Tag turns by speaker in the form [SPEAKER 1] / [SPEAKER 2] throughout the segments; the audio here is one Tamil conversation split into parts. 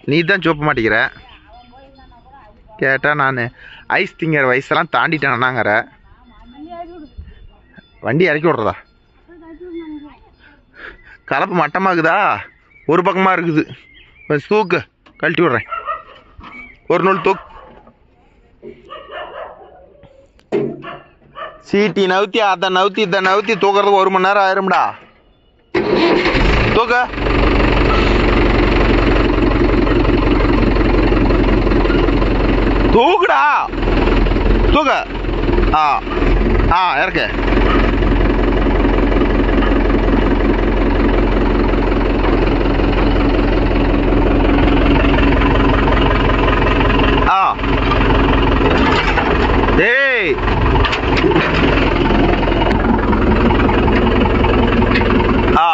[SPEAKER 1] நீ தான் சோப்ப மாட்டேங்கிற கேட்டால் நான் ஐஸ் திங்கிற வயசெல்லாம் தாண்டிட்டேனாங்கிற வண்டி இறக்கி விட்றதா கலப்பு மட்டமாகுதா ஒரு பக்கமாக இருக்குது கொஞ்சம் தூக்கு கழட்டி விட்றேன் ஒரு நூல் தூக்கு சீட்டி நவுத்தி அதை நவுத்தி இதை நவுத்தி தூக்குறதுக்கு ஒரு மணி நேரம் ஆயிரும்டா தூக்க தூக்குடா தூக்க ஆ ஆ இறக்கு ஆ டேய் ஆ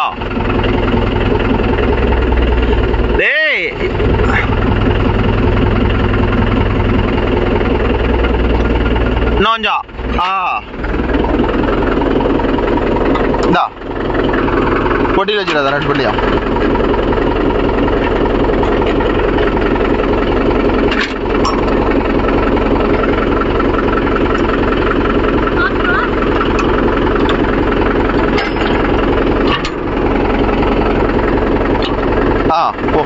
[SPEAKER 1] டேய் இன்னும் கொஞ்சம் ஆ இந்தா பொட்டியில் வச்சுடாத ரெண்டு பொட்டியா ஆ போ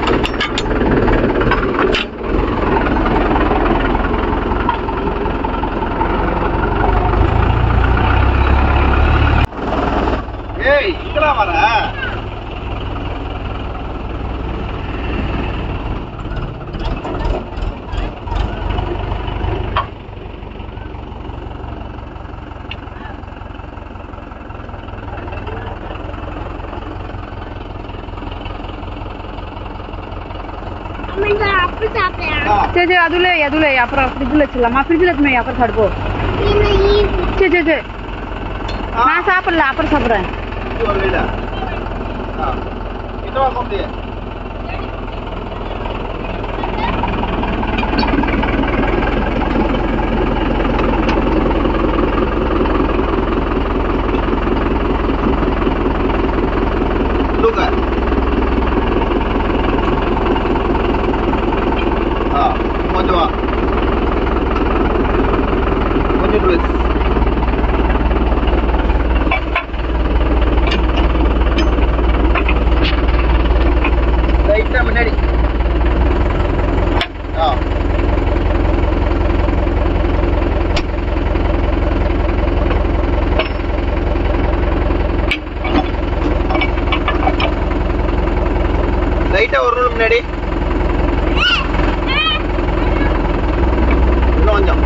[SPEAKER 1] ஏய் இங்கடா வர
[SPEAKER 2] அப்படி சாப்பிடலாம்
[SPEAKER 3] சரி சரி அதுல அதுல அப்புறம் ஃப்ரிட்ஜில் வச்சிடலாமா ஃப்ரிட்ஜில் வச்சுமே அப்புறம் சாப்பிடுவோம் சரி சரி சரி நான் சாப்பிடல அப்புறம் சாப்பிட்றேன்
[SPEAKER 1] ஒரு வீடா ஆ கிட்ட வா கொண்டு தூக்க ஆ கொஞ்சம் வா கொஞ்சம் ட்ரெஸ் லைட்டா முன்னாடி ஆ லைட்டா ஒரு ரூல் முன்னாடி இன்னும் கொஞ்சம்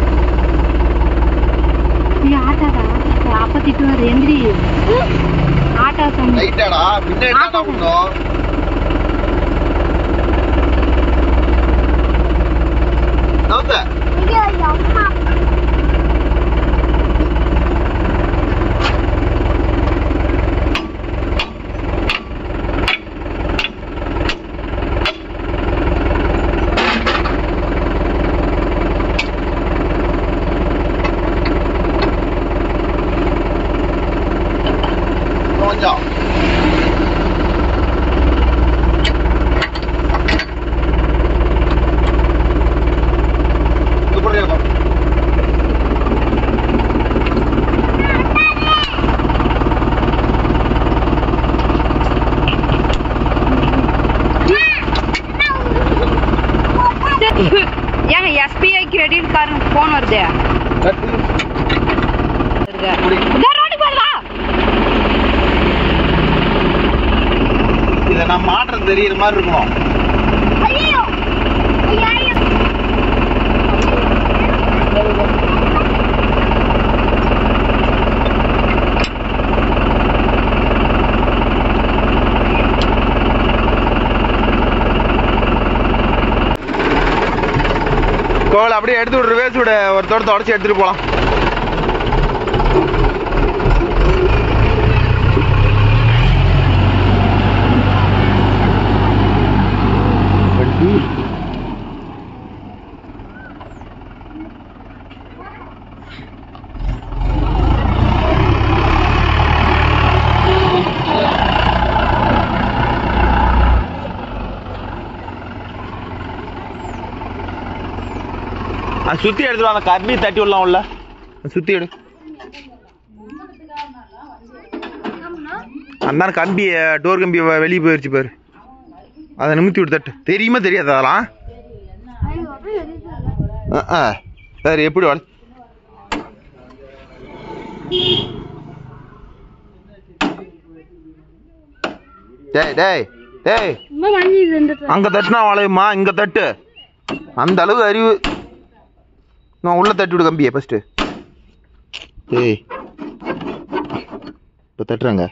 [SPEAKER 3] நீ ஆட்டாடா அப்பா திட்டுவார் எந்திரி ஆட்டா சொன்ன
[SPEAKER 1] லைட்டாடா பின்னாடி தான்
[SPEAKER 3] ஆமா.
[SPEAKER 1] விடணும் நவுத்த
[SPEAKER 2] அம்மா
[SPEAKER 1] இன்னும் கொஞ்சம் இது போடுறியா பாப்பா?
[SPEAKER 3] ஏங்க எஸ்பிஐ கிரெடிட் கார்டு ஃபோன் வருது
[SPEAKER 1] கட்டு. குடி.
[SPEAKER 3] இதோ ரோட்டுக்கு வருதா
[SPEAKER 1] இதை நான் மாற்றம் தெரியுற மாதிரி இருக்கணும்
[SPEAKER 2] ஐயோ ஐயோ
[SPEAKER 1] கோவில் அப்படியே எடுத்து விட்ரு வேஸ்ட் விட ஒரு தோட்டத்தை உடச்சி எடுத்துட்டு போலாம் அது சுத்தி எடுத்துட்டு அந்த கம்பி தட்டி விடலாம் உள்ள அது சுத்தி எடு அந்த கம்பி டோர் கம்பி வெளியே போயிருச்சு பாரு அதை நிமித்தி விட்டு தட்டு தெரியுமா தெரியாது அதெல்லாம் அஹ், அஹ். சரி எப்படி வள டேய் டேய் டேய்
[SPEAKER 3] ரொம்ப மணி இருந்துட்டு
[SPEAKER 1] அங்க தட்டுனா வளையுமா இங்க தட்டு அந்த அளவு அறிவு நான் உள்ள தட்டி விடு கம்பியை ஃபர்ஸ்ட் ஏய் இப்போ தட்டுறாங்க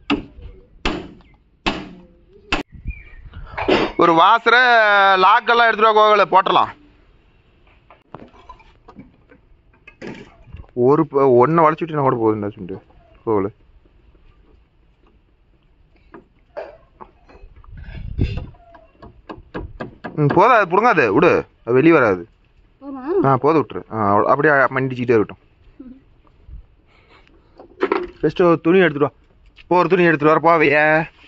[SPEAKER 1] ஒரு வாசரை லாக்கெல்லாம் எடுத்துட்டு வா கோகல போட்டலாம் ஒரு ஒன்றை வளைச்சுட்டு கூட போகுதுண்டா சொல்லிட்டு கோகல ம் போதா அது பிடுங்காது விடு அது வெளியே வராது
[SPEAKER 3] போமா
[SPEAKER 1] ஆ போத விட்டுரு ஆ அவ்வளோ- அப்படியே மண்டிச்சுக்கிட்டே இருக்கட்டும் ஃபஸ்ட்டு ஒரு துணி எடுத்துட்டு வா போ ஒரு துணி எடுத்துட்டு வர போவைய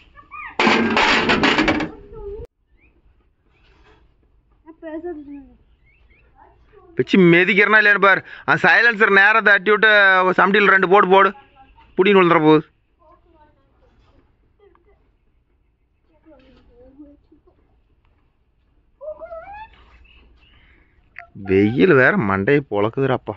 [SPEAKER 1] வச்சு மெதிக்கிறனா இல்லையான்னு பாரு அந்த சைலன்சர் நேரம் தட்டி விட்டு சம்டியில் ரெண்டு போடு போடு புடின்னு விழுந்துற போகுது வெயில் வேற மண்டையை பொழக்குதுடாப்பா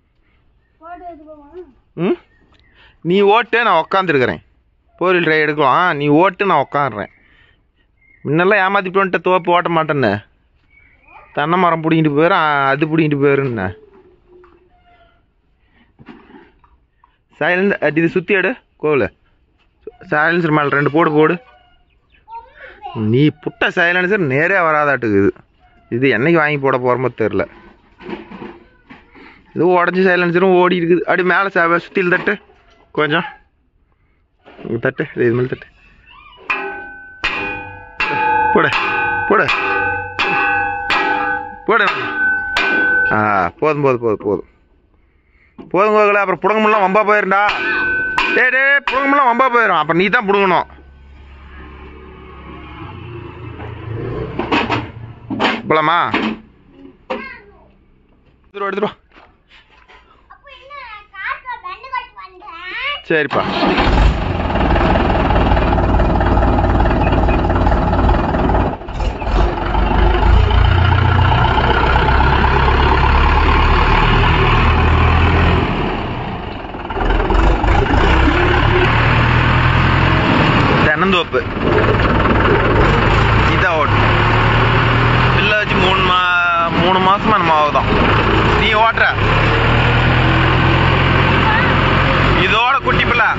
[SPEAKER 1] ம் நீ ஓட்டு நான் உக்காந்துருக்கிறேன் போரில் ட்ரை எடுக்கலாம் நீ ஓட்டு நான் உக்காடுறேன் முன்னெல்லாம் ஏமாத்திட்டு வந்துட்டு தோப்பு ஓட்ட மாட்டேன்னு தென்னை மரம் பிடிங்கிட்டு போயிரு அது பிடிங்கிட்டு போயிருன்னு சைலண்ட் இது சுற்றி எடு கோவில் சைலன்சர் மேலே ரெண்டு போடு போடு நீ புட்ட சைலன்சர் நேரே வராதாட்டுக்குது இது என்னைக்கு வாங்கி போட போகிறோமோ தெரில இது உடஞ்சி சைலன்சரும் ஓடி இருக்குது அப்படி மேலே ச சுற்றியில் தட்டு கொஞ்சம் இங்க தட்டு இது மேலே தட்டு போடு போடு போடு ஆ போதும் போதும் போதும் போதும் போதும் கோகல அப்புறம் புடுங்கமெல்லாம் வம்பா போயிருண்டா டேய் டேய் புடுங்கமெல்லாம் வம்பா போயிடும் அப்புறம் நீ தான் புடுங்கணும் போலாமா எடுத்துட்டு வா, எடுத்துட்டு வா.
[SPEAKER 2] அப்ப என்ன காசை பெண்டு கட்டு வந்தேன்
[SPEAKER 1] சரிப்பா தென்னந்தோப்பு இதான் ஓட்டு பில்ல வச்சு மூணு மா மூணு மாசமா நம்ம ஆகுதான் நீ ஓட்டுற இதோட குட்டி பிள்ளை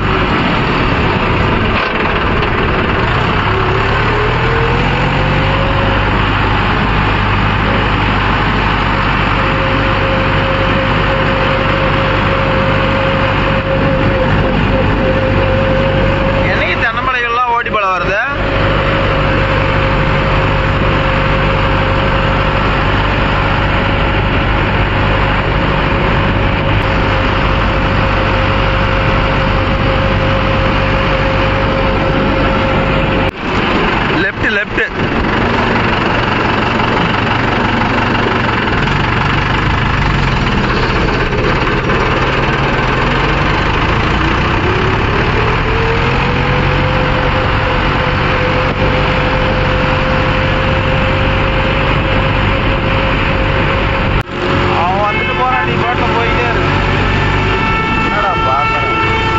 [SPEAKER 1] என்னைக்கு தென்னமலைகள்லாம் ஓட்டி பழம் வருது லெஃப்ட் லெஃப்ட் அவன் வந்துட்டு போறான் நீ பாட்டுல போயிட்டே இரு என்னடா பாக்குறேன்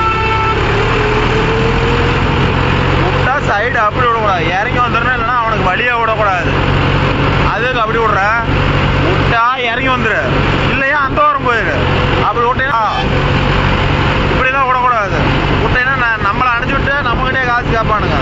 [SPEAKER 1] விட்டா சைடு அப்படி விடக்கூடாது இறங்கி வந்துடணும் இல்லைன்னா அவனுக்கு வழியை விடக்கூடாது அதுக்கு அப்படி விடுற விட்டா இறங்கி வந்துரு இல்லையா அந்த வாரம் போயிரு அப்படி விட்டேன்னா இப்படிதான் விடக்கூடாது விட்டேன்னா நான் நம்மளை அனுப்பிச்சு விட்டு நம்மகிட்டே காசு கேட்பானுங்க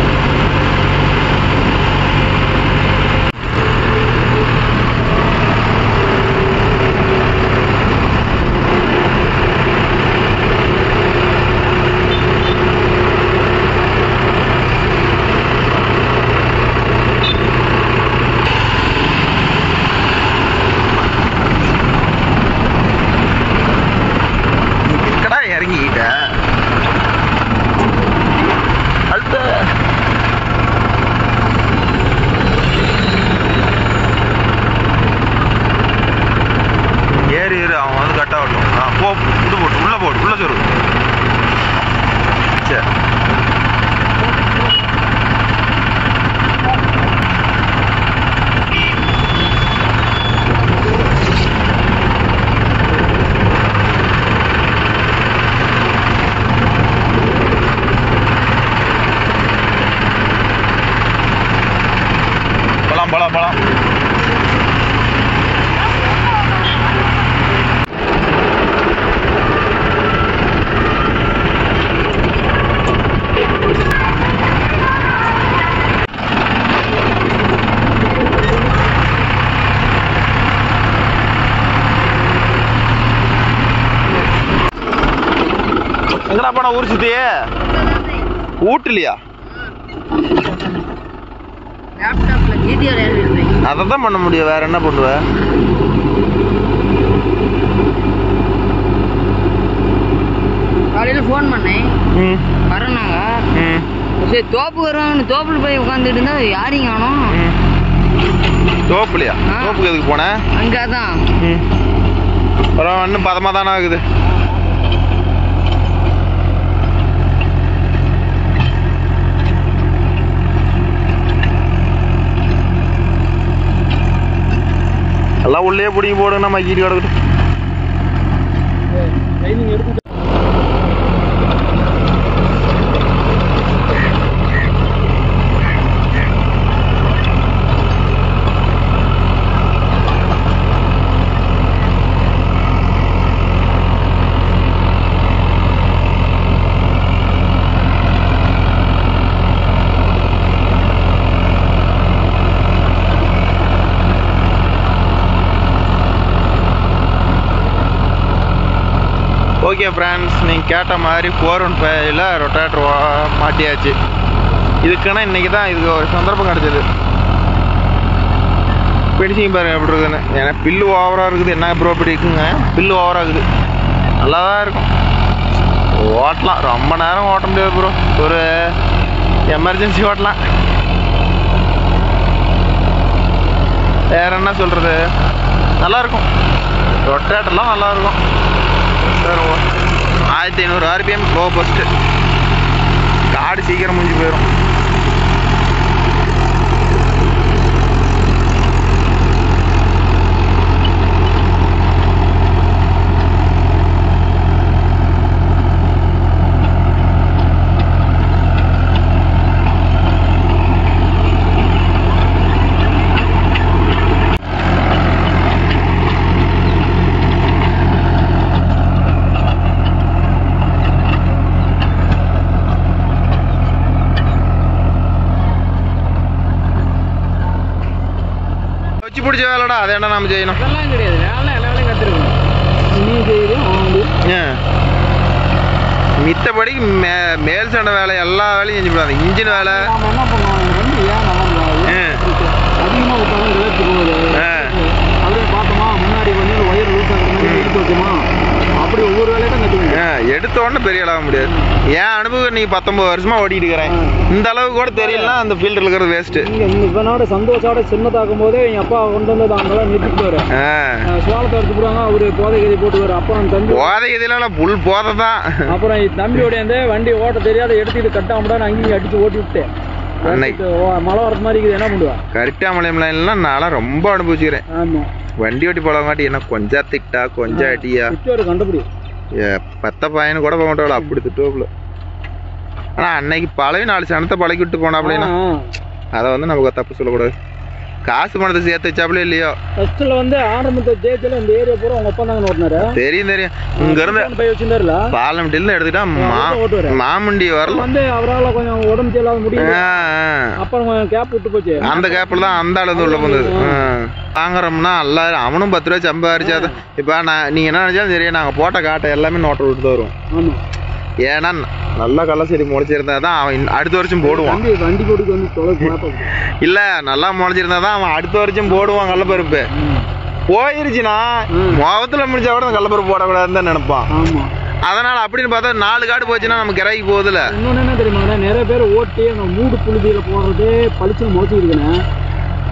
[SPEAKER 1] இருக்கடா இறங்கிக்கிட்ட அடுத்த சரி இரு அவன் வந்து கட் ஆகட்டும் ஆ, போ இது போட்டு உள்ள போடு உள்ள சொரு சரி போலாம் போலாம் போலாம் எங்கடா போன ஊர் சுத்தியே வீட்டுலையா
[SPEAKER 3] லேப்டாப்ல ஜிடிஆர் ஏறிடுறேன்
[SPEAKER 1] அதை தான் பண்ண முடியும் வேற என்ன பண்ணுவ
[SPEAKER 3] காலையில ஃபோன் பண்ணேன்
[SPEAKER 1] ம்
[SPEAKER 3] வரனாங்க
[SPEAKER 1] ம்
[SPEAKER 3] சரி தோப்பு வருவாங்கன்னு தோப்புல போய் உட்காந்துட்டு இருந்தா யாரையும் காணோம்
[SPEAKER 1] ம். தோப்புலையா
[SPEAKER 3] ஆ.
[SPEAKER 1] தோப்புக்கு எதுக்கு போனேன்
[SPEAKER 3] அங்கதான்
[SPEAKER 1] ம் அப்புறம் இன்னும் பதமாக தானே ஆகுது எல்லாம் உள்ளே பிடிங்கி போடுங்க நம்ம கீரி கிடக்கட்டும் ஓகே ஃப்ரெண்ட்ஸ் நீங்கள் கேட்ட மாதிரி ஃபோர் ஒன் ஃபைவ்ல ரொட்டேட்டர் மாட்டியாச்சு இதுக்குன்னா இன்றைக்கி தான் இதுக்கு ஒரு சந்தர்ப்பம் கிடச்சிது பிடிச்சிங்க பாருங்க எப்படி இருக்குன்னு ஏன்னா பில்லு ஓவராக இருக்குது என்ன ப்ரோ இப்படி இருக்குங்க பில்லு ஓவராக இருக்குது நல்லா தான் இருக்கும் ஓட்டலாம் ரொம்ப நேரம் ஓட்ட முடியாது ப்ரோ ஒரு எமர்ஜென்சி ஓட்டலாம் வேற என்ன சொல்கிறது நல்லா இருக்கும் ரொட்டேட்டர்லாம் நல்லா இருக்கும் சார் ஓ ஆயிரத்தி ஐநூறு ஆர்பிஎம் லோ ஃபஸ்ட்டு காடு சீக்கிரம் முடிஞ்சு போயிடும் வச்சு பிடிச்ச வேலைடா அதை என்ன நாம செய்யணும்
[SPEAKER 3] அதெல்லாம் கிடையாது வேலை எல்லா வேலையும் கத்துருக்கணும் நீ செய்யுது அவன் வந்து
[SPEAKER 1] ஏன் மித்தபடிக்கு மே மேல் சண்டை வேலை எல்லா வேலையும் செஞ்சு விடாது இன்ஜின் வேலை
[SPEAKER 3] நாம என்ன பண்ணுவோம் இந்த வண்டி ஏன் நல்லா
[SPEAKER 1] ஆ.
[SPEAKER 3] அதிகமாக விட்டாலும் ரிவர்ஸ் போகுது
[SPEAKER 1] ஆ.
[SPEAKER 3] அப்படியே பார்த்தோமா முன்னாடி கொஞ்சம் ஒயர் லூஸ் ஆகிற மாதிரி எடுத்து வச்சோமா அப்படி ஒவ்வொரு வேலையை தான் கற்றுக்கணும்
[SPEAKER 1] ஆ, எடுத்த உடனே பெரிய ஆளாக முடியாது என் அனுபவம் நீ பத்தொன்பது வருஷமா ஓட்டிட்டு இருக்கிறேன் இந்த அளவுக்கு கூட தெரியலனா அந்த ஃபீல்டு இருக்கிறது வேஸ்ட்டு
[SPEAKER 3] நீங்க இவனோட சந்தோஷோட சின்னதாக்கும் போதே என் அப்பா கொண்டு வந்து அங்கெல்லாம் நிறுத்திட்டு சோளத்தை எடுத்து போடுவாங்க அவரு போதை கதி போட்டுவாரு அப்புறம் தம்பி
[SPEAKER 1] போதை இதெல்லாம் புல் போதை தான்
[SPEAKER 3] அப்புறம் என் தம்பியோட வந்து வண்டி ஓட்ட தெரியாத எடுத்துட்டு கட்டாமடா நான் அங்கேயும் அடிச்சு ஓட்டி விட்டேன்
[SPEAKER 1] அன்னைக்கு.
[SPEAKER 3] ஓ, மழை வரது மாதிரி இருக்குது என்ன பண்ணுவா
[SPEAKER 1] கரெக்டாக லைன்லாம் நான்லாம் ரொம்ப அனுபவிச்சுக்கிறேன்
[SPEAKER 3] ஆமா
[SPEAKER 1] வண்டி ஓட்டி போலங்காட்டி என்ன கொஞ்சம் திட்டா கொஞ்சம் அடியா
[SPEAKER 3] ஒரு கண்டுபிடி
[SPEAKER 1] ஏ, பத்த பையனு கூட போக மாட்டாள் அப்படி திட்டுவாப்புல ஆனா அன்னைக்கு பழவி நாலு சனத்தை பழக்கி விட்டு போனாப்லன்னா அதை வந்து நமக்கு தப்பு சொல்லக்கூடாது காசு பணத்தை சேர்த்து வச்சாப்புல இல்லையோ
[SPEAKER 3] ஃபர்ஸ்ட்ல வந்து ஆரம்பத்தை ஜெயிச்சல இந்த ஏரியா பூரா உங்க அப்பா தாங்க ஓட்டினாரு
[SPEAKER 1] தெரியும் தெரியும் இங்க இருந்து
[SPEAKER 3] போய் வச்சிருந்தாருல
[SPEAKER 1] பாலமட்டில இருந்து எடுத்துட்டா மா
[SPEAKER 3] ஓட்டுவாரு.
[SPEAKER 1] மாமண்டி வரலாம்
[SPEAKER 3] வந்து அவரால கொஞ்சம் உடம்பு சரியில்லாத முடியல
[SPEAKER 1] ஆ, ஆ.
[SPEAKER 3] அப்புறம் கொஞ்சம் கேப் விட்டு போச்சு
[SPEAKER 1] அந்த கேப்ல தான் அந்த ஆளு வந்து உள்ள வந்தது வாங்குறோம்னா எல்லாரும் அவனும் பத்து ரூபா சம்பாரிச்சாதான் இப்ப நான் நீங்க என்ன நினைச்சாலும் சரி நாங்க போட்ட காட்டை எல்லாமே நோட்டை விட்டு தான் வருவோம்
[SPEAKER 3] ஆமா
[SPEAKER 1] ஏன்னா நல்லா கள்ள செடி முளைச்சிருந்தா தான் அவன் இன்னும் அடுத்த வருஷம் போடுவான்
[SPEAKER 3] வண்டி வண்டி போட்டுக்கு வந்து தொலை பார்த்தோம்
[SPEAKER 1] இல்ல நல்லா முளைச்சிருந்தா தான் அவன் அடுத்த வருஷம் போடுவான் கள்ளப்பருப்பு போயிருச்சுன்னா
[SPEAKER 3] ம்.
[SPEAKER 1] முகத்துல முடிஞ்சா கூட கள்ளப்பருப்பு போடக்கூடாதுன்னு தான் நினைப்பான்
[SPEAKER 3] ஆமா
[SPEAKER 1] அதனால அப்படின்னு பார்த்தா நாலு காடு போச்சுன்னா நமக்கு இறக்கி போகுதுல
[SPEAKER 3] இன்னொன்னு என்ன தெரியுமா நிறைய பேர் ஓட்டி அந்த மூடு புழுதியில போடுறதே பளிச்சுன்னு முளைச்சி இருக்குண்ணே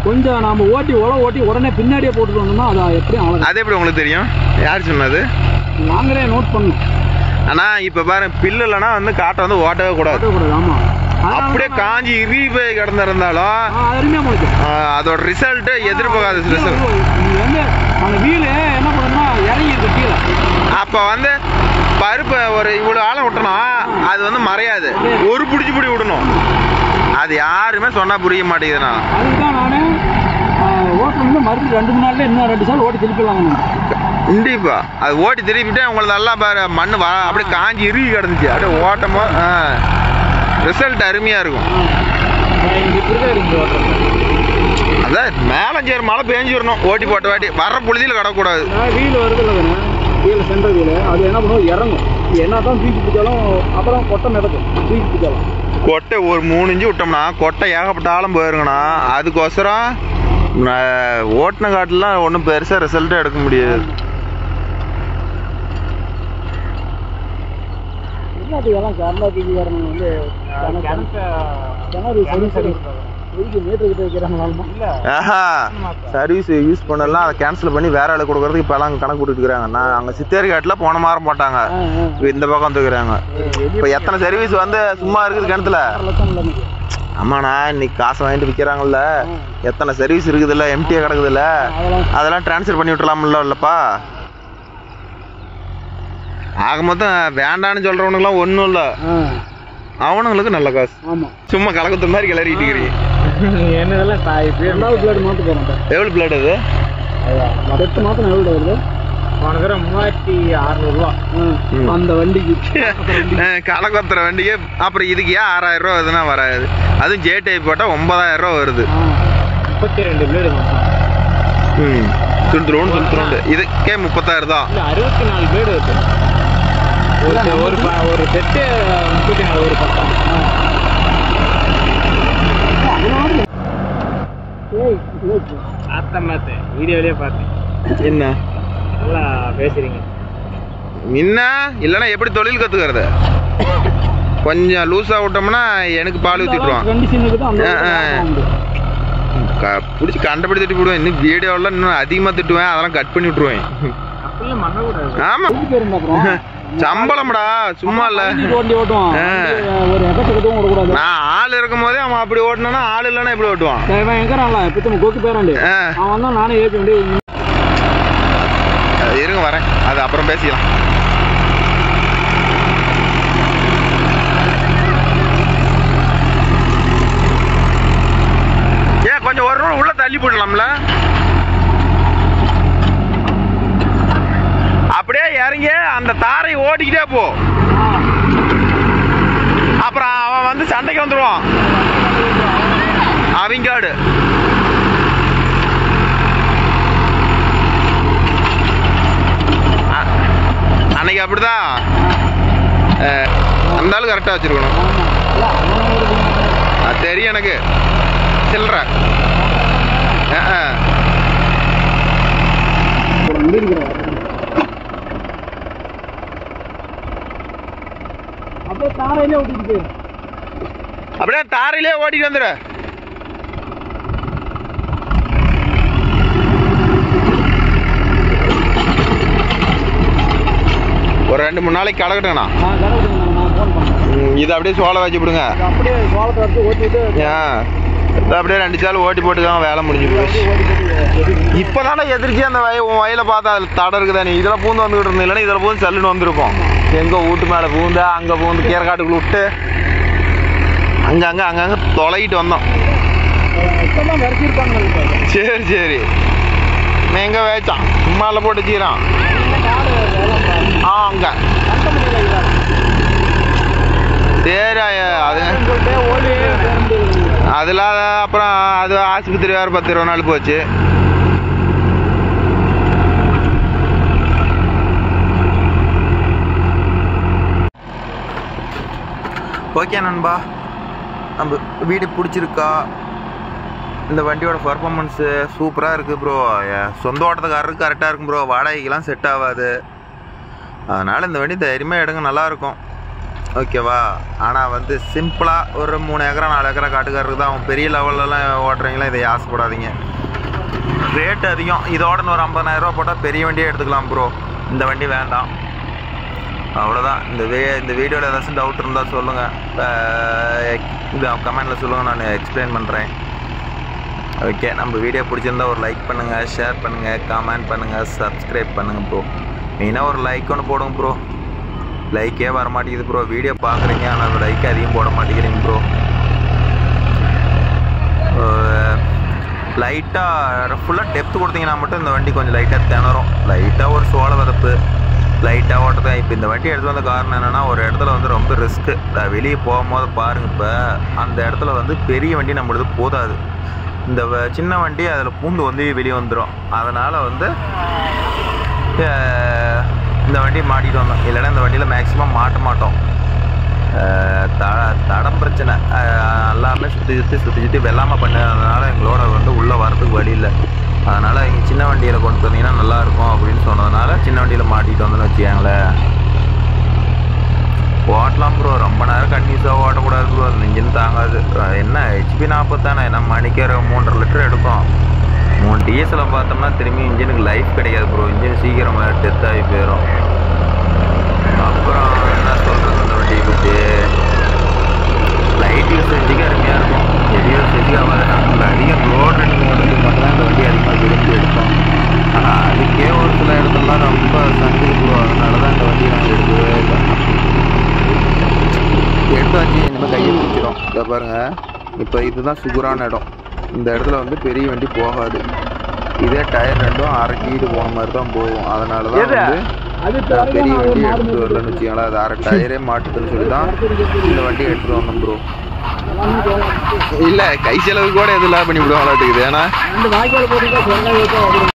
[SPEAKER 4] கொஞ்சம் நாம ஓட்டி உழவு ஓட்டி உடனே பின்னாடியே போட்டுட்டு வந்தோம்னா அது எப்படியும் அவ்வளோ
[SPEAKER 1] அது எப்படி உங்களுக்கு தெரியும் யார் சொன்னது
[SPEAKER 4] நாங்களே நோட் பண்ணோம்
[SPEAKER 1] ஆனா இப்ப பாரு பில்லு இல்லைன்னா வந்து காட்டை வந்து ஓட்டவே கூடாது
[SPEAKER 4] ஓட்டக்கூடாது ஆமா அதனால
[SPEAKER 1] அப்படியே
[SPEAKER 4] தான்
[SPEAKER 1] காஞ்சி இறுகி போய் கிடந்திருந்தாலும்
[SPEAKER 4] ஆ, அது அருமையா முளைக்கும்
[SPEAKER 1] ஆஹ், அதோட ரிசல்ட் எதிர்பார்க்காத ரிசல்ட்
[SPEAKER 4] நீங்க வந்து அந்த வீலு என்ன பண்ணுன்னா இறங்கி இருக்கு கீழே
[SPEAKER 1] அப்ப வந்து பருப்பு ஒரு இவ்வளவு ஆழம் விட்டணும் அது வந்து மறையாது ஒரு பிடிச்சி பிடி விடணும் அது யாருமே சொன்னா புரிய மாட்டேங்குதுண்ணா
[SPEAKER 4] அதுக்கு தான் நானு ஓட்டு வந்து மறுபடியும் ரெண்டு மூணு நாள்ல இன்னும் ரெண்டு சால் ஓட்டி திருப்பிடலாம்
[SPEAKER 1] கண்டிப்பா அது ஓட்டி திருப்பிட்டு உங்களுக்கு நல்லா பாரு மண்ணு வ அப்படியே காஞ்சி இறுகி கிடந்துச்சு அப்படியே ஓட்டமோ ரிசல்ட் அருமையா இருக்கும் அதான் மேலஞ்சேர் மழை பேஞ்சிடணும் ஓட்டி போட்ட வாட்டி வர்ற புழுதியில் கிடக்கூடாது
[SPEAKER 4] வீல் வருது இல்லை வீல் சென்டர் வீல் அது என்ன பண்ணும் இறங்கும் என்ன தான் தூக்கி பிடிச்சாலும் அப்புறம் கொட்டை மிதக்கும் தூக்கி பிடிச்சாலும்
[SPEAKER 1] கொட்டை ஒரு மூணு இன்ச்சு விட்டோம்னா கொட்டை ஏகப்பட்ட ஆழம் போயிருங்கண்ணா அதுக்கோசரம் நான் ஓட்டின காட்டுலாம் ஒன்றும் பெருசாக ரிசல்ட்டே எடுக்க முடியாது
[SPEAKER 4] எல்லாத்துக்கெல்லாம் கேரளா கீழக்காரங்க வந்து கிணறு சரி சரி எதுக்கு மீட்டர் கிட்ட வைக்கிறாங்களாமா இல்லை
[SPEAKER 1] ஆஹா சர்வீஸ் யூஸ் பண்ணலாம் அதை கேன்சல் பண்ணி வேற ஆளு கொடுக்கறதுக்கு இப்போ எல்லாம் கணக்கு போட்டுட்டு இருக்கிறாங்க நான் அங்கே சித்தேரி காட்டில் போன மாதம் போட்டாங்க இப்போ இந்த பக்கம் வந்துக்கிறாங்க இப்போ எத்தனை சர்வீஸ் வந்து சும்மா இருக்குது கிணத்துல
[SPEAKER 4] லட்சம் இல்லை
[SPEAKER 1] ஆமாண்ணா இன்னைக்கு காசு வாங்கிட்டு விற்கிறாங்கல்ல எத்தனை சர்வீஸ் இருக்குதுல்ல எம்டியாக கிடக்குதுல்ல
[SPEAKER 4] அதெல்லாம்
[SPEAKER 1] அதெல்லாம் ட்ரான்ஸ்ஃபர் பண்ணி விட்டுலாம்ல இல்லப்பா ஆக மொத்தம் வேண்டான்னு சொல்றவனுக்குலாம் ஒன்றும் இல்லை
[SPEAKER 4] ஆ
[SPEAKER 1] அவனுங்களுக்கு நல்ல காசு
[SPEAKER 4] ஆமாம்
[SPEAKER 1] சும்மா கலக்கத்து மாதிரி கிளறிட்டு இருக்கிறீங்க
[SPEAKER 4] என்னதெல்லாம் ரெண்டாவது பிளேடு மாற்ற போகிறோம்
[SPEAKER 1] எவ்வளோ பிளேட் அது
[SPEAKER 4] எட்டு மாதம் எவ்வளோ வருது
[SPEAKER 5] போன தடவை மூவாயிரத்தி அறுநூறுவா
[SPEAKER 1] ம்.
[SPEAKER 4] அந்த வண்டிக்கு
[SPEAKER 1] கலக்கத்துற வண்டிக்கு அப்புறம் இதுக்கு ஏன் ஆறாயிரம் ரூபா வருதுன்னா வராது அதுவும் ஜே டைப் போட்டால் ஒன்பதாயிரம் ரூபா வருது
[SPEAKER 5] முப்பத்தி ரெண்டு பிளேடு
[SPEAKER 1] ம் துளுத்துருவோம் துளுத்துருவோம் இதுக்கே முப்பத்தாயிரம் தான்
[SPEAKER 5] இல்ல அறுபத்தி நாலு பிளேடு இருக்கு ஒரு செ- ஒரு ப- ஒரு செட்டு முப்பத்தி நாலு ஒரு பக்கம்
[SPEAKER 4] ஏய் ஏய்
[SPEAKER 5] பார்த்தேன் பார்த்தேன் வீடியோலயே பார்த்தேன்
[SPEAKER 1] என்ன
[SPEAKER 5] நல்லா பேசுறீங்க
[SPEAKER 1] முன்ன இல்லைன்னா எப்படி தொழில் கற்றுக்கிறது கொஞ்சம் லூஸாக விட்டோம்னா எனக்கு பால் ஊற்றிட்டுருவான்
[SPEAKER 4] கண்டிஷனுக்கு தான் அந்த
[SPEAKER 1] ஆ, ஆ. பிடிச்சி கண்டபடி திட்டி விடுவேன் இன்னும் வீடியோவில் இன்னும் அதிகமாக திட்டுவேன் அதெல்லாம் கட் பண்ணி விட்ருவேன்
[SPEAKER 5] அப்படிலாம் பண்ணக்கூடாது
[SPEAKER 1] ஆமாம்
[SPEAKER 4] எதுக்கு பேர் இருந்தா அப்புறம்
[SPEAKER 1] சம்பளம்டா சும்மா இல்லை
[SPEAKER 4] பதினஞ்சு வண்டி ஓட்டுவான்
[SPEAKER 1] ஆ.
[SPEAKER 4] வண்டி ஒரு எக்கச்சக்கத்தும் விடக்கூடாது
[SPEAKER 1] நான் ஆள் இருக்கும் போதே அவன் அப்படி ஓட்டினானா ஆள் இல்லைன்னா எப்படி ஓட்டுவான்
[SPEAKER 4] இவன் எங்கிறான்ல பித்தம் கோக்கு பேராண்டி
[SPEAKER 1] ஆ,
[SPEAKER 4] அவன் தான் நானே ஏற்றி வண்டி
[SPEAKER 1] இருங்க வரேன் அது அப்புறம் பேசிக்கலாம் ஏன் கொஞ்சம் ஒரு ரூபா உள்ள தள்ளி போடலாம்ல அப்படியே இறங்கி அந்த தாரை ஓடிக்கிட்டே போ அப்புறம் அவன் வந்து சண்டைக்கு வந்துடுவான் அவங்காடு அ- அன்னைக்கு அப்படிதான் அஹ், அந்த ஆளு கரெக்டாக வச்சிருக்கணும் அது தெரியும் எனக்கு சில்லற அஹ், அஹ்.
[SPEAKER 4] வண்டி இருக்கிறான் அப்படியே தாரையிலே ஓட்டிட்டு போயிரு.
[SPEAKER 1] அப்படியே தாரையிலே ஓடிட்டு வந்துடு ஒரு ரெண்டு மூணு நாளைக்கு கலக்கட்டுங்கண்ணா
[SPEAKER 4] நான் கடை விட்டுங்க, நான் ஃபோன் பண்ணேன்
[SPEAKER 1] ம், இதை அப்படியே சோளை வச்சு விடுங்க
[SPEAKER 4] இது அப்படியே சோளத்தை எடுத்து ஓட்டிட்டு
[SPEAKER 1] ஏன் இதை அப்படியே ரெண்டு சால் ஓட்டி போட்டுக்காம வேலை முடிஞ்சு போச்சு
[SPEAKER 4] ஓட்டி போட்டு
[SPEAKER 1] இப்பதானே எதிர்ச்சி அந்த வய உன் வயல பார்த்தா அதுல தடம் இருக்குதா நீ இதுல பூந்து வந்துகிட்டு இருந்த இல்லைன்னா இதுல பூந்து சல்லுன்னு வந்திருப்போம் எங்க வீட்டு மேல பூந்து அங்க பூந்து கீரக்காட்டுக்குள்ள விட்டு அங்க அங்க அங்கங்க தொலைகிட்டு வந்தோம்
[SPEAKER 4] இப்பதான் விரட்டிருப்பாங்க இப்போ.
[SPEAKER 1] சரி சரி நீ எங்க வேச்சான் சும்மா இல்ல போட்டு வச்சுக்கிறான்
[SPEAKER 4] காடு வேலை பாருங்க.
[SPEAKER 1] ஆ அங்க
[SPEAKER 4] கட்ட முடியல இதால.
[SPEAKER 1] சரி ஐயா, அது
[SPEAKER 4] சொல்லிட்டு ஓடி போக முடியல.
[SPEAKER 1] அதுல அப்புறம் அது ஆஸ்பத்திரி வேற பத்து இருபது நாள் போச்சு ஓகே நண்பா நம்ம வீடு பிடிச்சிருக்கா இந்த வண்டியோட பர்ஃபார்மன்ஸு சூப்பராக இருக்குது ப்ரோ சொந்த ஓட்டத்துக்காரருக்கு கரெக்டாக இருக்கும் ப்ரோ வாடகைக்கெல்லாம் செட் ஆகாது அதனால் இந்த வண்டி தைரியமாக எடுங்க நல்லாயிருக்கும் ஓகேவா ஆனால் வந்து சிம்பிளாக ஒரு மூணு ஏக்கரா நாலு ஏக்கரா காட்டுக்காரருக்கு தான் அவன் பெரிய லெவல்லலாம் ஓட்டுறீங்களா இதை ஆசைப்படாதீங்க ரேட் அதிகம் இதோட ஒரு ஐம்பதாயிரரூவா போட்டால் பெரிய வண்டியே எடுத்துக்கலாம் ப்ரோ இந்த வண்டி வேண்டாம் அவ்வளோதான் இந்த வே இந்த வீடியோவில் ஏதாச்சும் டவுட் இருந்தால் சொல்லுங்கள் இது கமெண்டில் சொல்லுங்கள் நான் எக்ஸ்பிளைன் பண்ணுறேன் ஓகே நம்ம வீடியோ பிடிச்சிருந்தா ஒரு லைக் பண்ணுங்கள் ஷேர் பண்ணுங்கள் கமெண்ட் பண்ணுங்கள் சப்ஸ்கிரைப் பண்ணுங்கள் ப்ரோ மெயினாக ஒரு லைக் ஒன்று போடுங்க ப்ரோ லைக்கே வர மாட்டேங்குது ப்ரோ வீடியோ பார்க்குறீங்க ஆனால் லைக் அதிகம் போட மாட்டேங்கிறீங்க ப்ரோ லைட்டாக ஃபுல்லாக டெப்த் கொடுத்தீங்கன்னா மட்டும் இந்த வண்டி கொஞ்சம் லைட்டாக திணறும் லைட்டாக ஒரு சோள வதப்பு லைட்டாக ஓட்டதான் இப்போ இந்த வண்டி எடுத்து வந்த காரணம் என்னென்னா ஒரு இடத்துல வந்து ரொம்ப ரிஸ்க்கு வெளியே போகும்போது பாருங்கள் இப்போ அந்த இடத்துல வந்து பெரிய வண்டி நம்மளுது போதாது இந்த வ- சின்ன வண்டி அதில் பூந்து வந்து வெளியே வந்துடும் அதனால் வந்து அஹ், இந்த வண்டி மாட்டிட்டு வந்தோம் இல்லைன்னா இந்த வண்டியில் மேக்ஸிமம் மாட்ட மாட்டோம் அஹ், த தடம் பிரச்சனை அஹ், எல்லாமே சுற்றி சுற்றி சுற்றி சுற்றி வெள்ளாமல் பண்ணதுனால எங்களோட வந்து உள்ளே வரதுக்கு வழி இல்லை அதனால் இங்கே சின்ன வண்டியில் கொண்டு வந்தீங்கன்னா நல்லா இருக்கும் அப்படின்னு சொன்னதுனால சின்ன வண்டியில் மாட்டிட்டு வந்தோன்னு வச்சுக்கோங்களேன் ஓட்டலாம் ப்ரோ ரொம்ப நேரம் கன்யூஸாக ஓட்டக்கூடாது ப்ரோ அந்த இன்ஜின் தாங்காது அஹ் என்ன ஹெச்பி நாற்பத்தானே நம்ம மணிக்கு ஒரு மூன்றரை லிட்டர் எடுக்கும் மூணு டீசலை பார்த்தோம்னா திரும்பி இன்ஜினுக்கு லைஃப் கிடைக்காது ப்ரோ இன்ஜின் சீக்கிரம் டெத் ஆகி போயிடும் அப்புறம் என்ன சொல்கிறது அந்த வண்டியை பற்றி லைட் யூசேஜுக்கு அருமையாக இருக்கும் ஹெவி யூசேஜுக்கு ஆகாது நாங்கள் அதிகம் ரோட் ரன்னிங் ஓடுறதுக்கு மட்டும்தான் இந்த வண்டி அதிகமாக விரும்பி எடுப்போம் ஆனால் அதுக்கே ஒரு சில இடத்துலலாம் ரொம்ப சந்தை ப்ரோ அதனால தான் இந்த வண்டியை நாங்கள் எடுக்கவே இல்லை எடுத்து வச்சு இனிமேல் கையை பிடிச்சிடும் இதை பாருங்க இப்போ இதுதான் சுகுரான இடம் இந்த இடத்துல வந்து பெரிய வண்டி போகாது இதே டயர் ரெண்டும் அரை கீடு போன மாதிரி தான் போகும் அதனால தான் வந்து நான் பெரிய வண்டி எடுத்து வரலன்னு வச்சுக்கோங்களேன் அது அரை டயரே மாட்டுதுன்னு சொல்லி தான் இந்த வண்டி எடுத்துட்டு வந்தோம் ப்ரோ இல்லை கை செலவு கூட எதுவும் லாபம் பண்ணி விடுவாங்களாட்டுக்குது ஏன்னா
[SPEAKER 4] ரெண்டு வாய்க்கால் போட்டுக்கிட்டா சொன்னா